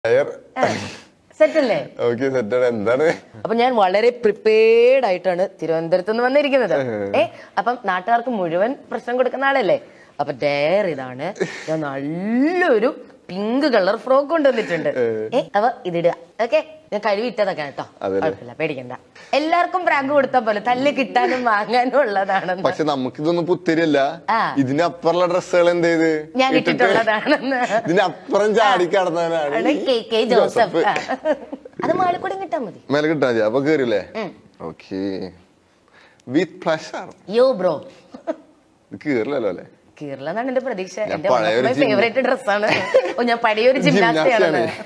സെറ്റല്ലേ ഓക്കെ സെറ്റാണ് എന്താണ് അപ്പൊ ഞാൻ വളരെ പ്രിപ്പയർഡ് ആയിട്ടാണ് തിരുവനന്തപുരത്ത് നിന്ന് വന്നിരിക്കുന്നത് ഏ അപ്പം നാട്ടുകാർക്ക് മുഴുവൻ പ്രശ്നം കൊടുക്കുന്ന ആളല്ലേ അപ്പൊ ഡയർ ഇതാണ് ഞാൻ നല്ലൊരു പിങ്ക് കളർ ഫ്രോക്ക് കൊണ്ടുവന്നിട്ടുണ്ട് ഏ അപ്പൊ ഇതിടുക ഓക്കെ ഞാൻ കഴുവിട്ടതൊക്കെ കേട്ടോ അതല്ലേ. കുഴപ്പമില്ല പേടിക്കണ്ട എല്ലാവർക്കും പ്രാങ്ക് കൊടുത്ത പോലെ തല്ല് കിട്ടാനും വാങ്ങാനും ഉള്ളതാണെന്ന് പക്ഷെ നമുക്കിതൊന്നും പുത്തിരിയല്ല ആ. ഇതിനപ്പുറമുള്ള ഡ്രസ്സുകൾ എന്ത് ചെയ്ത് ഞാൻ ഇട്ടിട്ട് ഇട്ടിട്ടുള്ളതാണെന്ന് ഇതിനപ്പുറം ചാടി കടന്നവനാണ് ആണ് കെ കെ ജോസഫ് ആ. അത് മാളിക്കൂടി കിട്ടാ മതി മേലെ കിട്ടാ മതി അപ്പൊ കേറില്ലേ okay with pleasure yo bro ഇത് കേറില്ലല്ലോ അല്ലേ കീറിലെന്നാണ് എന്റെ പ്രതീക്ഷ ഞാൻ എന്റെ പഴയ ഒരു gym- ഫേവറേറ്റ് ഡ്രസ്സാണ് ഓ ഞാൻ പഴയൊരു ജിംനാസ്റ്റിയാണ് ജിംനാസ്റ്റിയാണ്.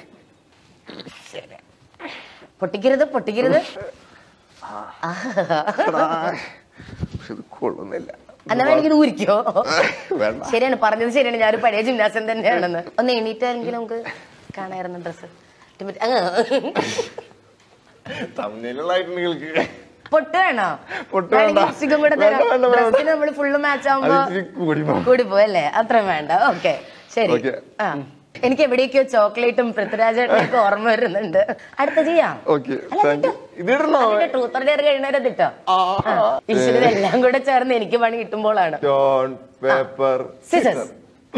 പൊട്ടിക്കരുത് പൊട്ടിക്കരുത് പക്ഷെ ഇത് കൊള്ളുന്നില്ല എന്നാ എനിക്കിത് ഊരിക്കോ വേണ്ട ശരിയാണ് പറഞ്ഞത് ശരിയാണ് ഞാനൊരു പഴയ ജിംനാസ്യം തന്നെയാണെന്ന് ഒന്ന് എണീറ്റാണെങ്കിൽ നമുക്ക് കാണായിരുന്നു ഡ്രസ്സ് തമ്മിലുള്ളതായിട്ട് നിങ്ങൾക്ക് പൊട്ട് വേണോ പൊട്ട് വേണ്ട. ലിപ്സ്റ്റിക്കും കൂടെ വേണ്ട, വേണ്ട, വേണ്ട. ഡ്രസ്സിന് നമ്മൾ ഫുള്ള് മാച്ച് അത് ആവുമ്പോ ഇച്ചിരി കൂടി പോകും. കൂടി പോയല്ലേ അത്രയും വേണ്ട ഓക്കെ ശരി Okay. ആ എനിക്ക് എവിടേക്കോ ചോക്ലേറ്റും പൃഥ്വിരാജേട്ടനൊക്കെ ഓർമ്മ വരുന്നുണ്ട് അടുത്ത ചെയ്യാം ഓക്കെ താങ്ക് യു ഇതിടണോ ട്രൂത്ത് ഓർ ഡെയർ കഴിയുന്നവരെ ഇട്ടോ ഇതെല്ലാം കൂടെ ചേർന്ന് എനിക്ക് പണി കിട്ടുമ്പോഴാണ് സ്റ്റോൺ പേപ്പർ സിസസ്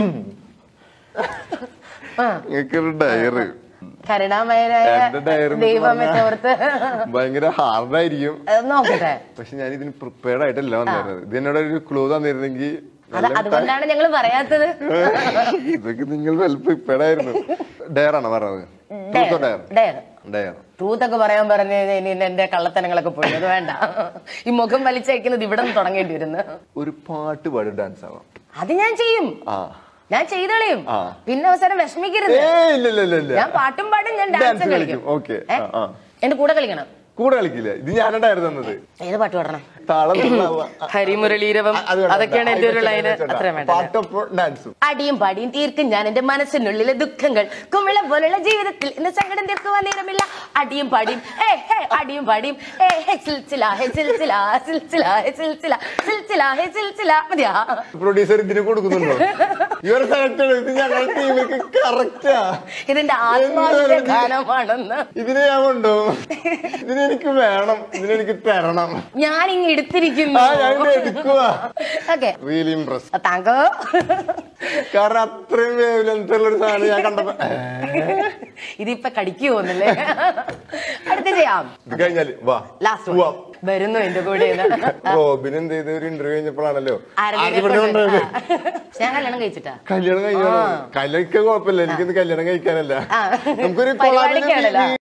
ആ നിങ്ങൾക്ക് ഒരു ഡയറി കരുണാമയനായ എന്റെ diary എന്ന് ദൈവമേ പറഞ്ഞാ- തോർത്ത് ഭയങ്കര ഹാർഡായിരിക്കും അത് നോക്കട്ടെ പക്ഷെ ഞാൻ ഇതിന് പ്രിപ്പയർഡ് ആയിട്ടല്ല വന്നിരുന്നത് ഇത് എന്നോട് ഒരു ക്ലൂ തന്നിരുന്നെങ്കിൽ അത് അതുകൊണ്ടാണ് ഞങ്ങൾ പറയാത്തത് ഇതൊക്കെ നിങ്ങൾ വെൽ പ്രിപ്പയർഡ് ആയിരുന്നു ഡയർ ആണോ പറഞ്ഞത് ട്രൂത്തോ ഡയർ ഡയർ ഡയർ ട്രൂത്ത് ഒക്കെ പറയാൻ പറഞ്ഞു കഴിഞ്ഞാൽ ഇനി എന്റെ കള്ളത്തനങ്ങളൊക്കെ പോയി അത് വേണ്ട ഈ മുഖം വലിച്ചയക്കുന്നത് ഇവിടെ നിന്ന് തുടങ്ങേണ്ടി വരുന്നു ഒരു പാട്ട് പാടി ഡാൻസ് ആവാം അത് ഞാൻ ചെയ്യും ആ ഞാൻ ചെയ്തോളയും ആ. പിന്നെ അവസാനം വിഷമിക്കരുത് ഏ ഇല്ല ഇല്ല ഇല്ല ഇല്ല ഞാൻ പാട്ടും പാടും ഞാൻ Dance ഡാൻസും കളിക്കും. കളിക്കും Okay. ഏ? ആ, ആ. എന്റെ കൂടെ കളിക്കണം കൂടെ കളിക്കില്ല ഇത് ഞാനാ ഡയർ തന്നത് ഏത് പാട്ട് പാടണം താളം നന്നാവുക. ഹരിമുരളീരവം അത് വേണ്ട, അതൊക്കെയാണ് എന്റെ ഒരു അത് ലൈന് വേണ്ട. അത്രയും വേണ്ട പാട്ടൊപ്പം ഡാൻസും അടിയും പാടിയും തീർക്കും ഞാൻ എന്റെ മനസ്സിനുള്ളിലെ ദുഃഖങ്ങൾ കുമിള പോലുള്ള ജീവിതത്തിൽ ഇന്ന് സങ്കടം തീർക്കുവാൻ നേരമില്ല അടിയും പാടിയും ഏ ഹേ അടിയും പാടിയും ഏ ഹേ സിൽസില ഹേ സിൽസില സിൽസില ഹേ സിൽസില സിൽസില ഹേ സിൽസില മതിയാ പ്രൊഡ്യൂസർ ഇതിന് കൊടുക്കുന്നുണ്ടോ ഇവർ സെലക്ട് ഇത് ഞങ്ങളുടെ ടീമിലേക്ക് കറക്റ്റാ ഇതിന്റെ ആത്മാവിന്റെ ഗാനമാണെന്ന് ഇതിന് ഞാൻ കൊണ്ടുപോകും ഇതിനെനിക്ക് വേണം ഇതിനെനിക്ക് തരണം ഞാൻ ഇങ്ങ് എടുത്തിരിക്കുന്നു ആ ഞാൻ ഇത് എടുക്കുക ഓക്കെ റിയലി ഇംപ്രസ് താങ്കോ കാരണം അത്രയും വേവലെന്ത് ഉള്ള ഒരു സാധനം ഞാൻ കണ്ടപ്പോ ഇതിപ്പൊ കടിക്കു പോകുന്നില്ലേ അടുത്ത ചെയ്യാം ഇത് കഴിഞ്ഞാല് വാ ലാസ്റ്റ് പോവാം. വരുന്നു എന്റെ കൂടെ റോബിൻ എന്ത് ചെയ്ത ഒരു ഇന്റർവ്യൂ കഴിഞ്ഞപ്പോഴാണല്ലോ ആരെങ്കിലും ആദ്യം ഇവിടെ കൊണ്ടുവരും. കൊണ്ടുപോയത്. ആ. ഞാൻ കല്യാണം കഴിച്ചിട്ടാ കല്യാണം കഴിക്കണം കല്യാണിക്ക് കുഴപ്പമില്ല എനിക്കിത് കല്യാണം കഴിക്കാനല്ല ആ. നമുക്കൊരു പരിപാടിക്കാണല്ലോ.